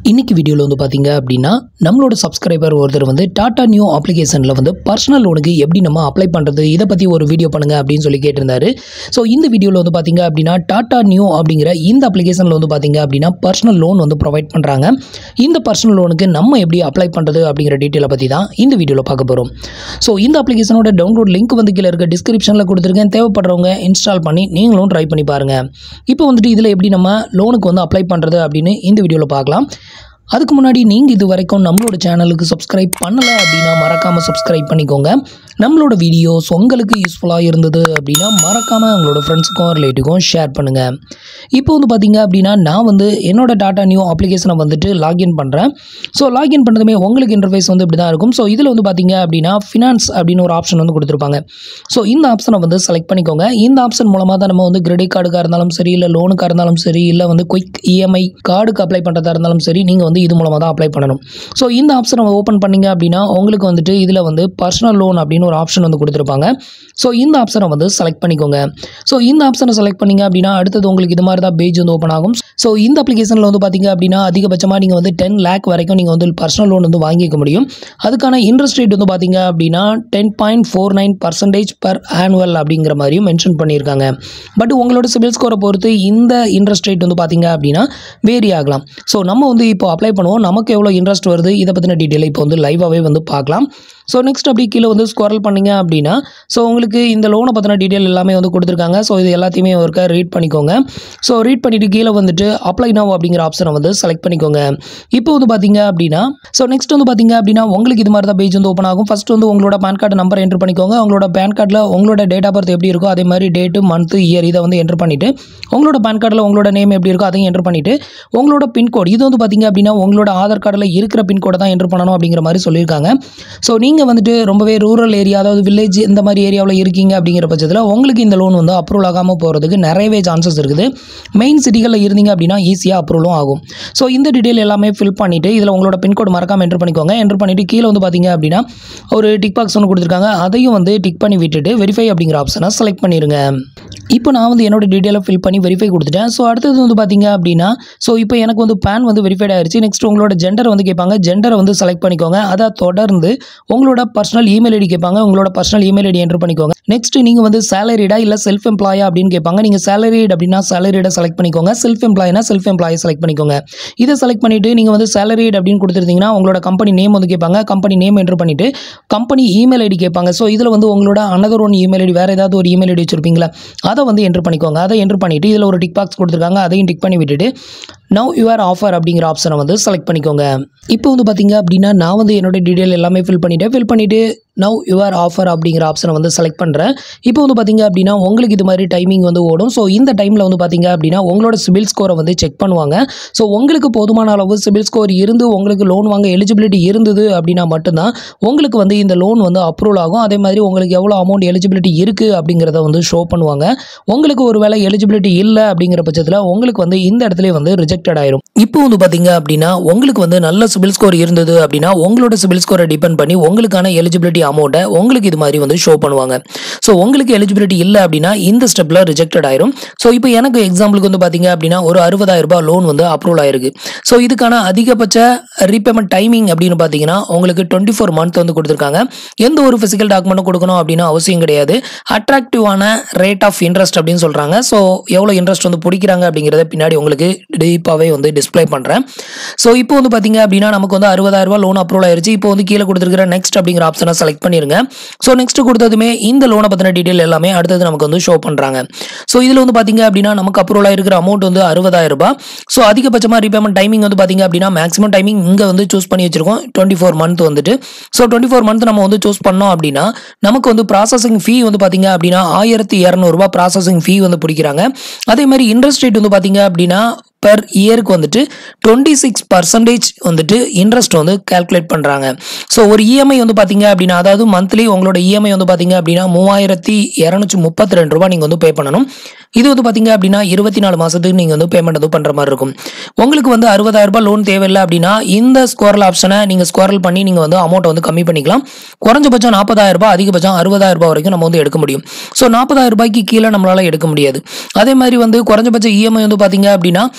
இன்னைக்கு வீடியோவில் வந்து பார்த்தீங்க அப்படின்னா நம்மளோட சப்ஸ்கிரைபர் ஒருத்தர் வந்து டாடா நியூ அப்ளிகேஷனில் வந்து பர்சனல் லோனுக்கு எப்படி நம்ம அப்ளை பண்ணுறது இதை பற்றி ஒரு வீடியோ பண்ணுங்க அப்படின்னு சொல்லி கேட்டிருந்தாரு ஸோ இந்த வீடியோவில் வந்து பார்த்தீங்க அப்படின்னா டாடா நியூ அப்படிங்கிற இந்த அப்ளிகேஷனில் வந்து பார்த்தீங்க அப்படின்னா பர்சனல் லோன் வந்து ப்ரொவைட் பண்ணுறாங்க இந்த பர்சனல் லோனுக்கு நம்ம எப்படி அப்ளை பண்ணுறது அப்படிங்கிற டீட்டெயிலை பற்றி தான் இந்த வீடியோவில் பார்க்க போகிறோம் ஸோ இந்த அப்ளிகேஷனோட டவுன்லோட் லிங்க் வந்து கீழே இருக்க டிஸ்கிரிப்ஷனில் கொடுத்துருக்கேன் தேவைப்படுறவங்க இன்ஸ்டால் பண்ணி நீங்களும் ட்ரை பண்ணி பாருங்கள் இப்போ வந்துட்டு இதில் எப்படி நம்ம லோனுக்கு வந்து அப்ளை பண்ணுறது அப்படின்னு இந்த வீடியோவில் பார்க்கலாம் அதுக்கு முன்னாடி நீங்கள் இது வரைக்கும் நம்மளோட சேனலுக்கு சப்ஸ்கிரைப் பண்ணலை அப்படின்னா மறக்காமல் சப்ஸ்கிரைப் பண்ணிக்கோங்க நம்மளோட வீடியோஸ் உங்களுக்கு யூஸ்ஃபுல்லாக இருந்தது அப்படின்னா மறக்காமல் உங்களோட ஃப்ரெண்ட்ஸுக்கும் ரிலேட்டிவ்க்கும் ஷேர் பண்ணுங்கள் இப்போ வந்து பார்த்தீங்க அப்படின்னா நான் வந்து என்னோட டாட்டா நியூ அப்ளிகேஷனை வந்துட்டு லாகின் பண்ணுறேன் ஸோ லாகின் பண்ணதுமே உங்களுக்கு இன்டர்ஃபேஸ் வந்து இப்படி தான் இருக்கும் ஸோ இதில் வந்து பார்த்தீங்க அப்படின்னா ஃபினான்ஸ் அப்படின்னு ஒரு ஆப்ஷன் வந்து கொடுத்துருப்பாங்க ஸோ இந்த ஆப்ஷனை வந்து செலக்ட் பண்ணிக்கோங்க இந்த ஆப்ஷன் மூலமாக தான் நம்ம வந்து கிரெடிட் கார்டுக்காக இருந்தாலும் சரி இல்லை லோனுக்காக இருந்தாலும் சரி இல்லை வந்து குயிக் இஎம்ஐ கார்டுக்கு அப்ளை பண்ணுறதா இருந்தாலும் சரி நீங்கள் வந்து இது மூலமாக தான் அப்ளை பண்ணணும் ஸோ இந்த ஆப்ஷனை ஓப்பன் பண்ணீங்க அப்படின்னா உங்களுக்கு வந்துட்டு இதில் வந்து பர்சனல் லோன் அப்படின்னு ஒரு ஆப்ஷன் வந்து கொடுத்துருப்பாங்க ஸோ இந்த ஆப்ஷனை வந்து செலக்ட் பண்ணிக்கோங்க ஸோ இந்த ஆப்ஷனை செலக்ட் பண்ணீங்க அப்படின்னா அடுத்தது உங்களுக்கு இது மாதிரி தான் பேஜ் வந்து ஓப்பன் ஆகும் ஸோ இந்த அப்ளிகேஷனில் வந்து பார்த்தீங்க அப்படின்னா அதிகபட்சமாக நீங்கள் வந்து டென் லேக் வரைக்கும் நீங்கள் வந்து பர்சனல் லோன் வந்து வாங்கிக்க முடியும் அதுக்கான இன்ட்ரெஸ்ட் ரேட் வந்து பார்த்தீங்க அப்படின்னா ten point four nine percentage per annual அப்படிங்கிற மாதிரியும் மென்ஷன் பண்ணியிருக்காங்க பட் உங்களோட சிபில் ஸ்கோரை பொறுத்து இந்த இன்ட்ரெஸ்ட் ரேட் வந்து பார்த்தீங்க அப்படின்னா வேரி ஆகலாம் ஸோ நம்ம வந்து இப்போ அப்ளை பண்ணுவோம் நமக்கு எவ்வளோ இன்ட்ரெஸ்ட் வருது இதை பற்றின டீட்டெயில் இப்போ வந்து லைவாகவே வந்து பார்க்கலாம் ஸோ நெக்ஸ்ட் அப்படி கீழே வந்து ஸ்குவரல் பண்ணீங்க அப்படின்னா ஸோ உங்களுக்கு இந்த லோனை பற்றின டீட்டெயில் எல்லாமே வந்து கொடுத்துருக்காங்க ஸோ இது எல்லாத்தையுமே ஒருக்கா ரீட் பண்ணிக்கோங்க ஸோ ரீட் பண்ணிவிட்டு கீழே வந்துட்டு அப்ளை நவ் அப்படிங்கிற ஆப்ஷனை வந்து செலக்ட் பண்ணிக்கோங்க இப்போ வந்து பார்த்தீங்க அப்படின்னா ஸோ நெக்ஸ்ட் வந்து பார்த்தீங்க அப்படின்னா உங்களுக்கு இது மாதிரி தான் பேஜ் வந்து ஓப்பன் ஆகும் ஃபஸ்ட் வந்து உங்களோட பேன் கார்டு நம்பர் என்ட்ரு பண்ணிக்கோங்க உங்களோட பேன் கார்டில் உங்களோட டேட் ஆஃப் பர்த் எப்படி இருக்கோ அதே மாதிரி டேட்டு மந்த்து இயர் இதை வந்து என்ட்ரு பண்ணிவிட்டு உங்களோட பேன் கார்டில் உங்களோட நேம் எப்படி இருக்கோ அதையும் என்ட்ரு பண்ணிவிட்டு உங்களோட பின்கோடு இது வந்து பார்த்தீங்க அப்படின்னா உங்களோட ஆதார் கார்டில் இருக்கிற பின்கோடை தான் என்ட்ரு பண்ணணும் அப்படிங்கிற மாதிரி சொல்லியிருக்காங்க ஸோ நீங்கள் வந்துட்டு ரொம்பவே ரூரல் ஏரியா அதாவது வில்லேஜ் இந்த மாதிரி ஏரியாவில் இருக்கீங்க அப்படிங்கிற பட்சத்தில் உங்களுக்கு இந்த லோன் வந்து அப்ரூவல் ஆகாமல் போகிறதுக்கு நிறையவே சான்சஸ் இருக்குது மெயின் சிட்டிகளில் இருந்தீங்க அப்படின்னா ஈஸியாக அப்ரூவலும் ஆகும் ஸோ இந்த டீட்டெயில் எல்லாமே ஃபில் பண்ணிவிட்டு இதில் உங்களோட பின்கோடு மறக்காமல் என்ட்ரு பண்ணிக்கோங்க என்ட்ரு பண்ணிவிட்டு கீழே வந்து பார்த்தீங்க அப்படின்னா ஒரு டிக் பாக்ஸ் ஒன்று கொடுத்துருக்காங்க அதையும் வந்து டிக் பண்ணி விட்டுட்டு வெரிஃபை அப்படிங்கிற ஆப்ஷனை செலக்ட் பண்ணிடுங்க இப்போ நான் வந்து என்னோட டீட்டெயிலை ஃபில் பண்ணி வெரிஃபை கொடுத்துட்டேன் ஸோ அடுத்தது வந்து பார்த்தீங்க அப்படின்னா ஸோ இப்போ எனக்கு வந்து பேன் வந்து வெரிஃபைட் ஆயிருச்சு நெக்ஸ்ட் உங்களோட ஜெண்டர் வந்து கேட்பாங்க ஜெண்டரை வந்து செலக்ட் பண்ணிக்கோங்க அதை தொடர்ந்து உங்களோட பர்சனல் இமெயில் ஐடி கேட்பாங்க உங்களோட பர்சனல் இமெயில் ஐடி என்ட்ரு பண்ணிக்கோங்க நெக்ஸ்ட் நீங்கள் வந்து சேலரிடா இல்லை செல்ஃப் எம்ப்ளாயா அப்படின்னு கேட்பாங்க நீங்கள் சேலரிட் அப்படின்னா சேலரிடை செலக்ட் பண்ணிக்கோங்க செல்ஃப் எம்ப்ளாயினா செல்ஃப் எம்ப்ளாயை செலக்ட் பண்ணிக்கோங்க இதை செலக்ட் பண்ணிவிட்டு நீங்கள் வந்து சேலரிட் அப்படின்னு கொடுத்துருந்தீங்கன்னா உங்களோட கம்பெனி நேம் வந்து கேட்பாங்க கம்பெனி நேம் என்ட்ரு பண்ணிவிட்டு கம்பெனி இமெயில் ஐடி கேட்பாங்க ஸோ இதில் வந்து உங்களோட அனதர் ஒன் இமெயில் ஐடி வேறு ஏதாவது ஒரு இமெயில் ஐடி வச்சிருப்பீங்களா அதை வந்து என்ட்ரு பண்ணிக்கோங்க அதை என்ட்ரு பண்ணிவிட்டு இதில் ஒரு டிக் பாக்ஸ் கொடுத்துருக்காங்க அதையும் டிக் பண்ணி விட்டுட்டு நவ் யுவர் ஆஃபர் அப்படிங்கிற ஆப்ஷனை வந்து செலக்ட் பண்ணிக்கோங்க இப்போ வந்து பார்த்தீங்க அப்படின்னா நான் வந்து என்னோட டீட்டெயில் எல்லாமே ஃபில் பண்ணிவிட்டேன் ஃபில் பண்ணிவிட்டு நவ் யுவர் ஆஃபர் அப்படிங்கிற ஆப்ஷனை வந்து செலக்ட் பண்ணுறேன் இப்போ வந்து பார்த்தீங்க அப்படின்னா உங்களுக்கு இது மாதிரி டைமிங் வந்து ஓடும் ஸோ இந்த டைமில் வந்து பார்த்தீங்க அப்படின்னா உங்களோட சிபில் ஸ்கோரை வந்து செக் பண்ணுவாங்க ஸோ உங்களுக்கு போதுமான அளவு சிபில் ஸ்கோர் இருந்து உங்களுக்கு லோன் வாங்க எலிஜிபிலிட்டி இருந்தது அப்படின்னா மட்டும்தான் உங்களுக்கு வந்து இந்த லோன் வந்து அப்ரூவல் ஆகும் அதே மாதிரி உங்களுக்கு எவ்வளோ அமௌண்ட் எலிஜிபிலிட்டி இருக்குது அப்படிங்கிறத வந்து ஷோ பண்ணுவாங்க உங்களுக்கு ஒரு வேளை எலிஜிபிலிட்டி இல்லை அப்படிங்கிற பட்சத்தில் உங்களுக்கு வந்து இந்த இடத்துல வந்து ரிஜெக்டட் ஆயிரும் இப்போ வந்து பார்த்தீங்க அப்படின்னா உங்களுக்கு வந்து நல்ல சிபில் ஸ்கோர் இருந்தது அப்படின்னா உங்களோட சிபில் ஸ்கோரை டிபெண்ட் பண்ணி உங்களுக்கான எலிஜிபிலிட்டி அமௌண்ட்டை உங்களுக்கு இது மாதிரி வந்து ஷோ பண்ணுவாங்க ஸோ உங்களுக்கு எலிஜிபிலிட்டி இல்லை அப்படின்னா இந்த ஸ்டெப்பில் ரிஜெக்டட் ஆயிரும் ஸோ இப்போ எனக்கு எக்ஸாம்பிளுக்கு வந்து பார்த்தீங்க அப்படின்னா ஒரு அறுபதாயிரம் ரூபாய் லோன் வந்து அப்ரூவல் ஆயிருக்கு ஸோ இதுக்கான அதிகபட்ச ரீபேமெண்ட் டைமிங் அப்படின்னு பார்த்தீங்கன்னா உங்களுக்கு டுவெண்ட்டி ஃபோர் மந்த் வந்து கொடுத்துருக்காங்க எந்த ஒரு ஃபிசிக்கல் டாக்குமெண்ட்டும் கொடுக்கணும் அப்படின்னு அவசியம் கிடையாது அட்ராக்டிவான ரேட் ஆஃப் இன்ட்ரெஸ்ட் அப்படின்னு சொல்கிறாங்க ஸோ எவ்வளோ இன்ட்ரெஸ்ட் வந்து பிடிக்கிறாங்க அப்படிங்கிறத பின்னாடி உங்களுக்கு டீப்பாகவே வந்து டிஸ்ப்ளே பண்ணுறேன் ஸோ இப்போ வந்து பார்த்தீங்க அப்படின்னா நமக்கு வந்து அறுபதாயிரம் ரூபாய் லோன் அப்ரூவல் ஆயிருச்சு இப்போ வந்து கீழே கொடுத்துருக்கிற நெக்ஸ்ட் அப்படிங்கிற ஆப்ஷனை செலக்ட் பண்ணிருங்க ஸோ நெக்ஸ்ட் கொடுத்ததுமே இந்த லோனை பற்றின டீட்டெயில் எல்லாமே அடுத்தது நமக்கு வந்து ஷோ பண்ணுறாங்க ஸோ இதில் வந்து பார்த்தீங்க அப்படின்னா நமக்கு அப்ரூவல் ஆயிருக்கிற அமௌண்ட் வந்து அறுபதாயிரம் ரூபாய் ஸோ அதிகபட்சமாக ரீபேமெண்ட் டைமிங் வந்து பார்த்தீங்க அப்படின்னா மேக்ஸிமம் டைமிங் இங்கே வந்து சூஸ் பண்ணி வச்சிருக்கோம் டுவெண்ட்டி ஃபோர் மந்த் வந்துட்டு ஸோ டுவெண்ட்டி ஃபோர் மந்த் நம்ம வந்து சூஸ் பண்ணோம் அப்படின்னா நமக்கு வந்து ப்ராசஸிங் ஃபீ வந்து பார்த்தீங்க அப்படின்னா ஆயிரத்தி இரநூறுபா ப்ராசஸிங் ஃபீ வந்து பிடிக்கிறாங்க அதே மாதிரி இன்ட்ரெஸ்ட் ரேட் வந்து பார்த்தீங்க அப்படின்னா பர் இயருக்கு வந்துட்டு டுவெண்ட்டி சிக்ஸ் பர்சன்டேஜ் வந்துட்டு இன்ட்ரெஸ்ட் வந்து கால்குலேட் பண்ணுறாங்க ஸோ ஒரு இஎம்ஐ வந்து பார்த்தீங்க அப்படின்னா அதாவது மந்த்லி உங்களோட இஎம்ஐ வந்து பார்த்தீங்க அப்படின்னா மூவாயிரத்தி இரநூத்தி முப்பத்தி ரெண்டு ரூபா நீங்கள் வந்து பே பண்ணணும் இது வந்து பார்த்தீங்க அப்படின்னா இருபத்தி நாலு மாதத்துக்கு நீங்கள் வந்து பேமெண்ட் வந்து பண்ணுற மாதிரி இருக்கும் உங்களுக்கு வந்து அறுபதாயிரம் ரூபாய் லோன் தேவையில்லை அப்படின்னா இந்த ஸ்கோரல் ஆப்ஷனை நீங்கள் ஸ்கோரல் பண்ணி நீங்கள் வந்து அமௌண்ட்டை வந்து கம்மி பண்ணிக்கலாம் குறைஞ்சபட்சம் நாற்பதாயிரம் ரூபாய் அதிகபட்சம் அறுபதாயிரம் ரூபாய் வரைக்கும் நம்ம வந்து எடுக்க முடியும் ஸோ நாற்பதாயிரம் ரூபாய்க்கு கீழே நம்மளால எடுக்க முடியாது அதே மாதிரி வந்து குறைஞ்சபட்ச இஎம்ஐ வந்து பார்த்தீங்க அப்படின்னா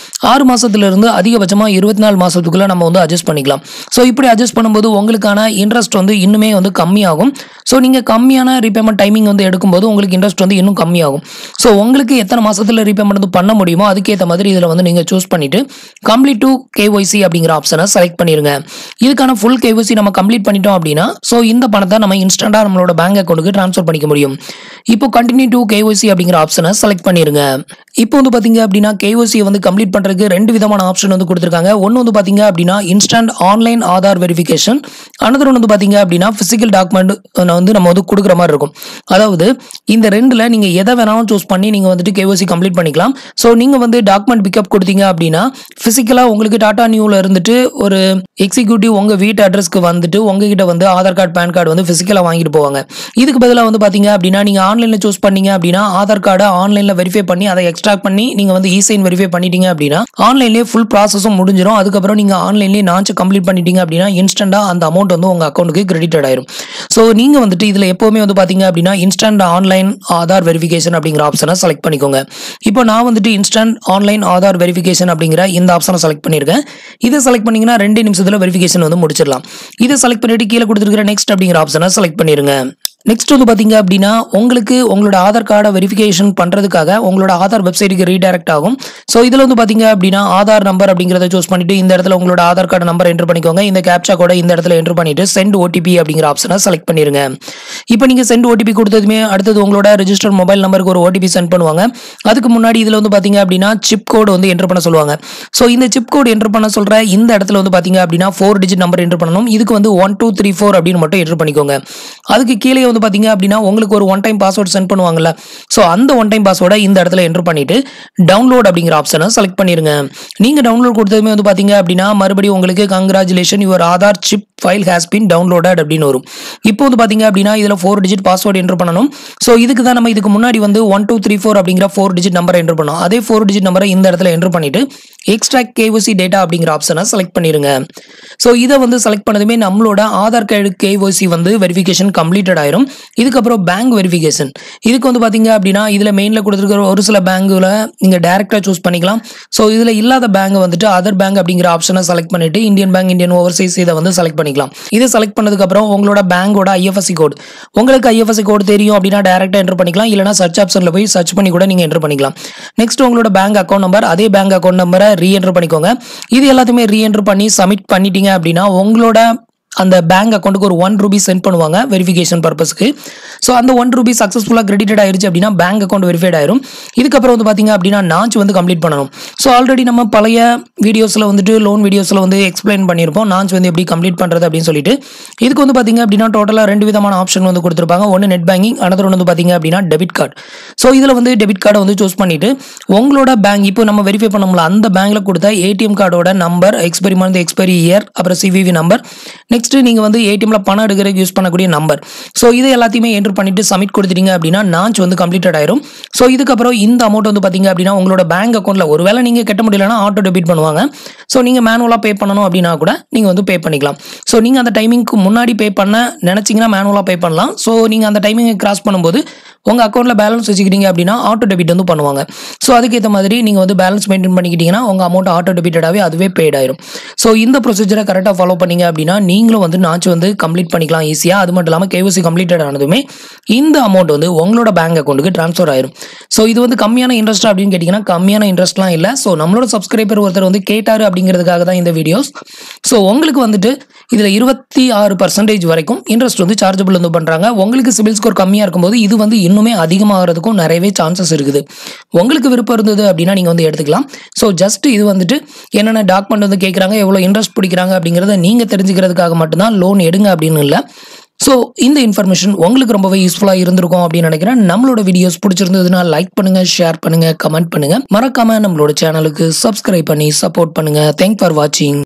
ஆறு மாதத்துலேருந்து அதிகபட்சமாக இருபத்தி நாலு மாதத்துக்குள்ளே நம்ம வந்து அட்ஜஸ்ட் பண்ணிக்கலாம் ஸோ இப்படி அட்ஜஸ்ட் பண்ணும்போது உங்களுக்கான இன்ட்ரெஸ்ட் வந்து இன்னுமே வந்து கம்மியாகும் ஸோ நீங்கள் கம்மியான ரீபேமெண்ட் டைமிங் வந்து எடுக்கும்போது உங்களுக்கு இன்ட்ரெஸ்ட் வந்து இன்னும் கம்மியாகும் ஸோ உங்களுக்கு எத்தனை மாதத்தில் ரீபேமெண்ட் வந்து பண்ண முடியுமோ அதுக்கேற்ற மாதிரி இதில் வந்து நீங்கள் சூஸ் பண்ணிவிட்டு கம்ப்ளீட் டு கேஒய்சி அப்படிங்கிற ஆப்ஷனை செலக்ட் பண்ணிடுங்க இதுக்கான ஃபுல் கேஒய்சி நம்ம கம்ப்ளீட் பண்ணிட்டோம் அப்படின்னா ஸோ இந்த பணத்தை நம்ம இன்ஸ்டண்ட்டாக நம்மளோட பேங்க் அக்கௌண்ட்டுக்கு ட்ரான்ஸ்ஃபர் பண்ணிக்க முடியும் இப்போ கண்டினியூ டு கேஒய்சி அப்படிங்கிற ஆப்ஷனை செலக்ட் பண்ணிடுங்க இப்போ வந்து பார்த்தீங்க அப்படின்னா கேஒய்சியை வந்து கம்ப்ளீட் பண்ணுறதுக்கு ரெண்டு விதமான ஆப்ஷன் வந்து கொடுத்துருக்காங்க ஒன்று வந்து பார்த்தீங்க அப்படின்னா instant online Aadhaar verification another வந்து பார்த்தீங்க அப்படின்னா ஃபிசிக்கல் டாக்குமெண்ட் வந்து நம்ம வந்து கொடுக்குற மாதிரி இருக்கும் அதாவது இந்த ரெண்டில் நீங்கள் எதை வேணாலும் சூஸ் பண்ணி நீங்கள் வந்துட்டு கேஒசி கம்ப்ளீட் பண்ணிக்கலாம் ஸோ நீங்கள் வந்து டாக்குமெண்ட் பிக்கப் கொடுத்தீங்க அப்படின்னா ஃபிசிக்கலாக உங்களுக்கு டாடா நியூவில் இருந்துட்டு ஒரு எக்ஸிக்யூட்டிவ் உங்கள் வீட்டு அட்ரஸ்க்கு வந்துட்டு உங்ககிட்ட வந்து ஆதார் கார்டு பேன் கார்டு வந்து ஃபிசிக்கலாக வாங்கிட்டு போவாங்க இதுக்கு பதிலாக வந்து பார்த்தீங்க அப்படின்னா நீங்கள் ஆன்லைனில் சூஸ் பண்ணீங்க அப்படின்னா ஆதார் கார்டை ஆன்லைனில் வெரிஃபை பண்ணி அதை எக்ஸ்ட்ராக்ட் பண்ணி நீங்கள் வந்து இசைன் வெரிஃபை பண்ணிட்டீங்க அப்படின்னா ஆன்லைன்லேயே ஃபுல் ப்ராசஸும் முடிஞ்சிடும் அதுக்கப்புறம் நீங்கள் ஆன்லைன்லேயே நாச்சு கம்ப்ளீட் பண்ணிட்டீங்க அப்படின்னா இன்ஸ்டண்ட்டாக அந்த அமௌண்ட் வந்து உங்கள் அக்கௌண்ட்டுக்கு கிரெடிட்டட் ஆயிரும் ஸோ நீங்கள் வந்துட்டு இதில் எப்போவுமே வந்து பார்த்தீங்க அப்படின்னா இன்ஸ்டன்ட் ஆன்லைன் ஆதார் வெரிஃபிகேஷன் அப்படிங்கிற ஆப்ஷனை செலக்ட் பண்ணிக்கோங்க இப்போ நான் வந்துட்டு இன்ஸ்டன்ட் ஆன்லைன் ஆதார் வெரிஃபிகேஷன் அப்படிங்கிற இந்த ஆப்ஷனை செலக்ட் பண்ணியிருக்கேன் இதை செலக்ட் பண்ணீங்கன்னா ரெண்டு நிமிஷத்தில் வெரிஃபிகேஷன் வந்து முடிச்சிடலாம் இதை செலக்ட் பண்ணிட்டு கீழே கொடுத்துருக்கிற நெக்ஸ்ட் அப்படிங்கிற ஆப்ஷனை செலக்ட் பண்ணிடுங்க நெக்ஸ்ட் வந்து பார்த்தீங்க அப்படின்னா உங்களுக்கு உங்களோட ஆதார் கார்டை வெரிஃபிகேஷன் பண்ணுறதுக்காக உங்களோட ஆதார் வெப்சைட்டுக்கு ரீடைரக்ட் ஆகும் ஸோ இதில் வந்து பார்த்தீங்க அப்படின்னா ஆதார் நம்பர் அப்படிங்கிறத சூஸ் பண்ணிட்டு இந்த இடத்துல உங்களோட ஆதார் கார்டு நம்பர் என்டர் பண்ணிக்கோங்க இந்த கேப்சா கூட இந்த இடத்துல என்டர் பண்ணிட்டு சென்ட் ஓடிபி அப்படிங்கிற ஆப்ஷனை செலக்ட் பண்ணிருங்க இப்போ நீங்கள் சென்ட் ஓடிபி கொடுத்ததுமே அடுத்தது உங்களோட ரெஜிஸ்டர் மொபைல் நம்பருக்கு ஒரு ஓடிபி சென்ட் பண்ணுவாங்க அதுக்கு முன்னாடி இதில் வந்து பார்த்தீங்க அப்படின்னா சிப் கோடு வந்து என்டர் பண்ண சொல்லுவாங்க ஸோ இந்த சிப் கோடு என்டர் பண்ண சொல்கிற இந்த இடத்துல வந்து பார்த்தீங்க அப்படின்னா ஃபோர் டிஜிட் நம்பர் என்டர் பண்ணணும் இதுக்கு வந்து ஒன் டூ த்ரீ ஃபோர் அப்படின்னு மட்டும் என்டர் பண்ணிக்கோங்க அதுக்கு கீழே வந்து பார்த்தீங்க அப்படின்னா உங்களுக்கு ஒரு ஒன் டைம் பாஸ்வேர்டு சென்ட் பண்ணுவாங்கல்ல ஸோ அந்த ஒன் டைம் பாஸ்வேர்டை இந்த இடத்துல என்டர் பண்ணிட்டு டவுன்லோட் அப்படிங்கிற ஆப்ஷனை செலக்ட் பண்ணிருங்க நீங்கள் டவுன்லோட் கொடுத்ததுமே வந்து பார்த்தீங்க அப்படின்னா மறுபடியும் உங்களுக்கு congratulation your Aadhaar zip file has been downloaded அப்படின்னு வரும் இப்போ வந்து பார்த்தீங்க அப்படின்னா இதில் ஃபோர் டிஜிட் பாஸ்வேர்டு என்டர் பண்ணணும் ஸோ இதுக்கு தான் நம்ம இதுக்கு முன்னாடி வந்து ஒன் டூ த்ரீ ஃபோர் அப்படிங்கிற ஃபோர் டிஜிட் நம்பரை என்டர் பண்ணோம் அதே ஃபோர் டிஜிட் நம்பரை இந்த இடத்துல என்டர் பண்ணிட்டு எக்ஸ்ட்ராக்ட் கேஓசி டேட்டா அப்படிங்கிற ஆப்ஷனை செலக்ட் பண்ணிருங்க ஸோ இதை வந்து செலக்ட் பண்ணதுமே நம்மளோட ஆதார் கார்டு கேஓசி வந்து வெரிஃபிகேஷன் கம்ப்ளீட்டட் ஆயிரும் இதுக்கப்புறம் பேங்க் வெரிஃபிகேஷன் இதுக்கு வந்து பார்த்தீங்க அப்படின்னா இதில் மெயினில் கொடுத்துருக்கிற ஒரு சில பேங்க்கில் நீங்கள் டேரெக்டாக சூஸ் பண்ணிக்கலாம் ஸோ இதில் இல்லாத பேங்க் வந்துட்டு அதர் பேங்க் அப்படிங்கிற ஆப்ஷனை செலக்ட் பண்ணிட்டு இந்தியன் பேங்க் இந்தியன் ஓவர்சீஸ் இதை வந்து செலக்ட் பண்ணிக்கலாம் இதை செலக்ட் பண்ணதுக்கப்புறம் உங்களோட பேங்கோட ஐஎஃப்எஸ்சி கோட் உங்களுக்கு ஐஎஃப்எஸ்சி கோட் தெரியும் அப்படின்னா டேரெக்டாக என்டர் பண்ணிக்கலாம் இல்லைனா சர்ச் ஆப்ஷனில் போய் சர்ச் பண்ணி கூட நீங்கள் என்டர் பண்ணிக்கலாம் நெக்ஸ்ட் உங்களோட பேங்க் அக்கௌண்ட் நம்பர் அதே பேங்க் அக்கௌண்ட் நம்பரை ரீஎன்டர் பண்ணிக்கோங்க இது எல்லாத்தையுமே ரீஎன்டர் பண்ணி சப்மிட் பண்ணிட்டீங்க அப்படின்னா உங்களோட அந்த பேங்க் அக்கௌண்ட்டுக்கு ஒரு ஒன் ரூபி சென்ட் பண்ணுவாங்க வெரிஃபிகேஷன் பர்பஸ்க்கு ஸோ அந்த ஒன் ரூபி சக்ஸஸ்ஃபுல்லாக கிரெடிட்டட் ஆயிருச்சு அப்படின்னா பேங்க் அக்கௌண்ட் வெரிஃபைட் ஆயிரும் இதுக்கப்புறம் வந்து பார்த்தீங்க அப்படின்னா நாச் வந்து கம்ப்ளீட் பண்ணணும் ஸோ ஆல்ரெடி நம்ம பழைய வீடியோஸில் வந்துட்டு லோன் வீடியோஸில் வந்து எக்ஸ்பிளைன் பண்ணியிருப்போம் நாச் வந்து எப்படி கம்ப்ளீட் பண்ணுறது அப்படின்னு சொல்லிட்டு இதுக்கு வந்து பார்த்தீங்க அப்படின்னா டோட்டலாக ரெண்டு விதமான ஆப்ஷன் வந்து கொடுத்துருப்பாங்க ஒன்று நெட் பேங்கிங் அனதர் ஒன்று வந்து பார்த்தீங்க அப்படின்னா டெபிட் கார்டு ஸோ இதில் வந்து டெபிட் கார்டை வந்து சூஸ் பண்ணிட்டு உங்களோட பேங்க் இப்போ நம்ம வெரிஃபை பண்ணோம்ல அந்த பேங்க்கில் கொடுத்த ஏடிஎம் கார்டோட number expiry month expiry year அப்புறம் சிவிவி நம்பர் நெக்ஸ்ட் நீங்கள் வந்து ஏடிஎம்ல பணம் எடுக்கிறதுக்கு யூஸ் பண்ணக்கூடிய நம்பர் ஸோ இது எல்லாத்தையுமே என்டர் பண்ணிட்டு சப்மிட் கொடுத்துட்டீங்க அப்படின்னா நாச் வந்து கம்ப்ளீட்டட் ஆயிரும் ஸோ இதுக்கப்புறம் இந்த அமௌண்ட் வந்து பார்த்தீங்க அப்படின்னா உங்களோட பேங்க் அக்கௌண்ட்ல ஒருவேளை நீங்கள் கட்ட முடியலன்னா ஆட்டோ டெபிட் பண்ணுவாங்க ஸோ நீங்கள் மேனுவலாக பே பண்ணணும் அப்படின்னா கூட நீங்கள் வந்து பே பண்ணிக்கலாம் ஸோ நீங்கள் அந்த டைமிங்க்கு முன்னாடி பே பண்ண நினச்சிங்கன்னா மேனுவலாக பே பண்ணலாம் ஸோ நீங்கள் அந்த டைமிங்கை கிராஸ் பண்ணும்போது உங்கள் அக்கௌண்ட்டில் பேலன்ஸ் வச்சுக்கிட்டீங்க அப்படின்னா ஆட்டோ டெபிட் வந்து பண்ணுவாங்க ஸோ அதுக்கேற்ற மாதிரி நீங்கள் வந்து பேலன்ஸ் மெயின்டைன் பண்ணிக்கிட்டீங்கன்னா உங்கள் அமௌண்ட் ஆட்டோ டெபிட்டடாகவே அதுவே பெய்ட் ஆயிரும் ஸோ இந்த ப்ரொசீஜரை கரெக்டாக ஃபாலோ பண்ணீங்க அப்படின்னா நீங்களும் வந்து நாச்சு வந்து கம்ப்ளீட் பண்ணிக்கலாம் ஈஸியாக அது மட்டும் இல்லாமல் கேஓசி கம்ப்ளீட்டட் ஆனதுமே இந்த அமௌண்ட் வந்து உங்களோட பேங்க் அக்கௌண்ட்டுக்கு ட்ரான்ஸ்ஃபர் ஆயிரும் ஸோ இது வந்து கம்மியான இன்ட்ரெஸ்ட் அப்படின்னு கேட்டிங்கன்னா கம்மியான இன்ட்ரெஸ்ட்லாம் இல்லை ஸோ நம்மளோட சப்ஸ்கிரைபர் ஒருத்தர் வந்து கேட்டாரு அப்படிங்கிறதுக்காக தான் இந்த வீடியோஸ் ஸோ உங்களுக்கு வந்துட்டு இதில் இருபத்தி ஆறு பர்சன்டேஜ் வரைக்கும் இன்ட்ரெஸ்ட் வந்து சார்ஜபிள் வந்து பண்ணுறாங்க உங்களுக்கு சிபில் ஸ்கோர் கம்மியாக இருக்கும்போது இது வந்து இன்னுமே அதிகமாகிறதுக்கும் நிறையவே சான்சஸ் இருக்குது உங்களுக்கு விருப்பம் இருந்தது அப்படின்னா நீங்கள் வந்து எடுத்துக்கலாம் ஸோ ஜஸ்ட் இது வந்துட்டு என்னென்ன டாக்குமெண்ட் வந்து கேட்குறாங்க எவ்வளோ இன்ட்ரெஸ்ட் பிடிக்கிறாங்க அப்படிங்கிறத நீங்கள் தெரிஞ்சுக்கிறதுக்காக மட்டும்தான் லோன் எடுங்க அப்படின்னு இல்லை ஸோ இந்த இன்ஃபர்மேஷன் உங்களுக்கு ரொம்பவே யூஸ்ஃபுல்லாக இருந்திருக்கும் அப்படின்னு நினைக்கிறேன் நம்மளோட வீடியோஸ் பிடிச்சிருந்ததுன்னா லைக் பண்ணுங்க ஷேர் பண்ணுங்க கமெண்ட் பண்ணுங்க மறக்காம நம்மளோட சேனலுக்கு சப்ஸ்கிரைப் பண்ணி சப்போர்ட் பண்ணுங்க தேங்க் ஃபார் வாட்சிங்